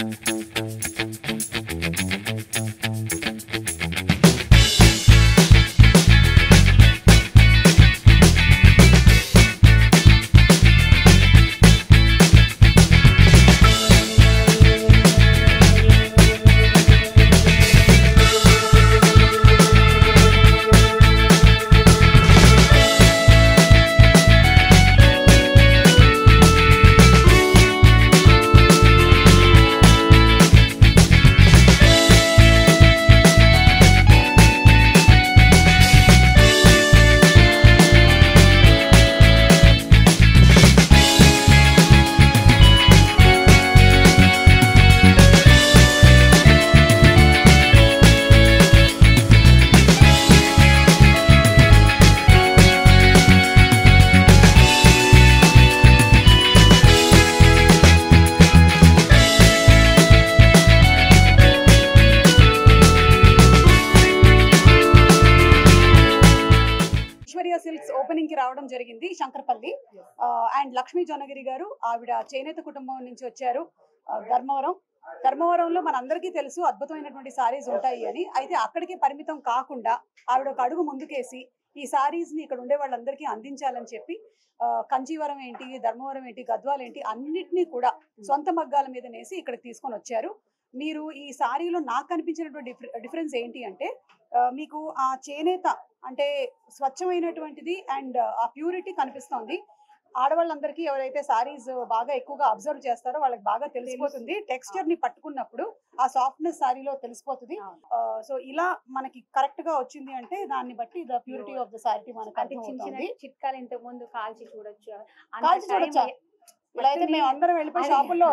Aishwarya silks opening కి రావడం జరిగింది శంకర్పల్లి అండ్ లక్ష్మీ జొన్నగిరి గారు ఆవిడ చేనేత కుటుంబం నుంచి వచ్చారు ఆ, ధర్మవరం ధర్మవరంలో మనందరికీ తెలుసు అద్భుతమైనటువంటి సారీస్ ఉంటాయి అని అయితే అక్కడికి పరిమితం కాకుండా ఆవిడ ఒక అడుగు ముందుకేసి ఈ సారీస్ ని ఇక్కడ ఉండే వాళ్ళందరికీ అందించాలని చెప్పి ఆ, కంచీవరం ఏంటి ధర్మవరం ఏంటి గద్వాల్ ఏంటి అన్నిటినీ కూడా సొంత మగ్గాల మీద నేసి ఇక్కడికి తీసుకొని వచ్చారు మీరు ఈ సారీలో నాకు కనిపించినటువంటి డిఫరె- డిఫరెన్స్ ఏంటి అంటే ఆ, మీకు ఆ చేనేత అంటే స్వచ్ఛమైనటువంటిది అండ్ ఆ ప్యూరిటీ కనిపిస్తోంది ఆడవాళ్ళందరికీ ఎవరైతే సారీస్ బాగా ఎక్కువగా అబ్జర్వ్ చేస్తారో వాళ్ళకి బాగా తెలిసిపోతుంది టెక్స్చర్ ని పట్టుకున్నప్పుడు ఆ సాఫ్ట్నెస్ సారీలో తెలిసిపోతుంది సో ఇలా మనకి కరెక్ట్ గా వచ్చింది అంటే దాన్ని బట్టి the purity of the sari మనకు అంటే చిన్న చిన్న అర్థమవుతుంది చిట్కాలు ఇంతకు ముందు కాల్చి చూడొచ్చు అంత కాల్చి time చూడొచ్చా? ఏ- ఇలా అయితే మేము అందరం వెళ్ళిపోయి అదే. షాపుల్లో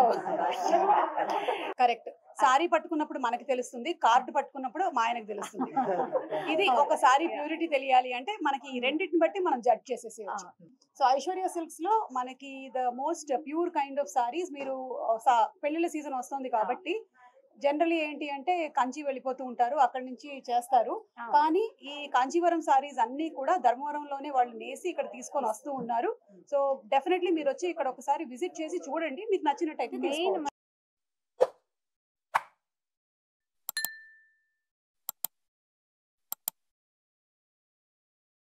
కరెక్ట్ సారీ పట్టుకున్నప్పుడు మనకి తెలుస్తుంది కార్డు పట్టుకున్నప్పుడు మా ఆయనకు తెలుస్తుంది ఇది ఒక సారీ ప్యూరిటీ తెలియాలి అంటే మనకి ఈ రెండింటిని బట్టి మనం జడ్జ్ చేసేసేయచ్చు సో ఐశ్వర్య సిల్క్స్ లో మనకి the most pure kind of saris మీరు ఆ, సా- పెళ్లిళ్ళ సీజన్ వస్తుంది కాబట్టి జనరలీ ఏంటి అంటే కంచి వెళ్ళిపోతూ ఉంటారు అక్కడి నుంచి చేస్తారు ఆ. కానీ ఈ కాంచీవరం సారీస్ అన్ని కూడా ధర్మవరంలోనే వాళ్ళు నేసి ఇక్కడ తీసుకొని వస్తూ ఉన్నారు సో డెఫినెట్లీ మీరు వచ్చి ఇక్కడ ఒకసారి విజిట్ చేసి చూడండి మీకు నచ్చినట్టయితే మెయిన్ తీసుకోవచ్చు